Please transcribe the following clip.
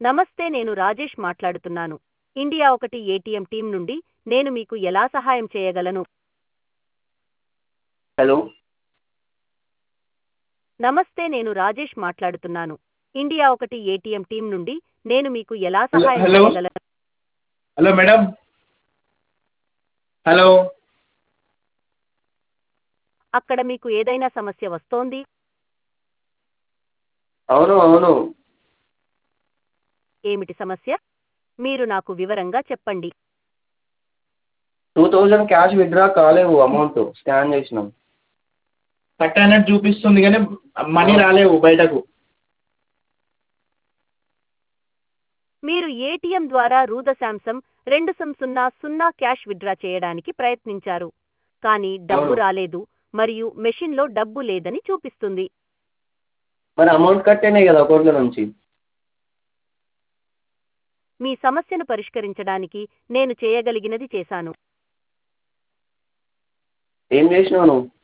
నమస్తే నేను రాజేష్ మాట్లాడుతున్నాను ఇండియా ఒకటి ఏటీఎం టీం నుండి నేను మీకు ఎలా సహాయం చేయగలను హలో నమస్తే నేను రాజేష్ మాట్లాడుతున్నాను ఇండియా ఒకటి ఏటీఎం టీం నుండి నేను మీకు ఎలా హలో సహాయం హలో చేయగలను హలో మేడం హలో అక్కడ మీకు ఏదైనా సమస్య వస్తోంది అవును అవును ఏమిటి సమస్య మీరు నాకు వివరంగా చెప్పండి టూ థౌజండ్ క్యాష్ విత్డ్రా కాలేవు అమౌంట్ స్కాన్ చేసినాం కట్ అయినట్టు చూపిస్తుంది కానీ మనీ రాలేవు బయటకు మీరు ఏటీఎం ద్వారా రూదశాంసం రెండు సం సున్నా సున్నా క్యాష్ విత్డ్రా చేయడానికి ప్రయత్నించారు కానీ డబ్బు అవును. రాలేదు మరియు మెషిన్లో డబ్బు లేదని చూపిస్తుంది మరి అమౌంట్ కట్ అయినాయి కదా అకౌంట్లో నుంచి మీ సమస్యను పరిష్కరించడానికి నేను చేయగలిగినది చేశాను ఏం చేసినావు నువ్వు